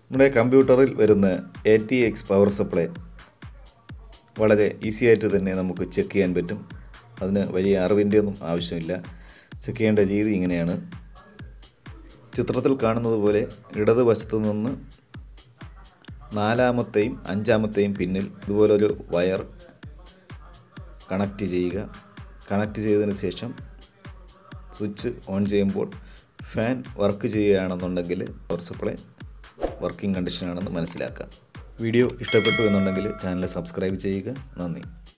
നമ്മുടെ കമ്പ്യൂട്ടറിൽ വരുന്ന A T X power supply വളരെ ഈസി ആയിട്ട് തന്നെ നമുക്ക് ചെക്ക് ചെയ്യാൻ പറ്റും അതിന് വലിയ അറിവിൻ്റെ ഒന്നും ആവശ്യമില്ല ചെക്ക് ചെയ്യേണ്ട രീതി ഇങ്ങനെയാണ് ചിത്രത്തിൽ കാണുന്നത് പോലെ ഇടതുവശത്ത് നിന്ന് നാലാമത്തെയും അഞ്ചാമത്തെയും പിന്നിൽ ഇതുപോലൊരു വയർ കണക്റ്റ് ചെയ്യുക കണക്റ്റ് ചെയ്തതിന് ശേഷം സ്വിച്ച് ഓൺ ചെയ്യുമ്പോൾ ഫാൻ വർക്ക് ചെയ്യുകയാണെന്നുണ്ടെങ്കിൽ പവർ സപ്ലൈ വർക്കിംഗ് കണ്ടീഷനാണെന്ന് മനസ്സിലാക്കാം വീഡിയോ ഇഷ്ടപ്പെട്ടു എന്നുണ്ടെങ്കിൽ ചാനൽ സബ്സ്ക്രൈബ് ചെയ്യുക നന്ദി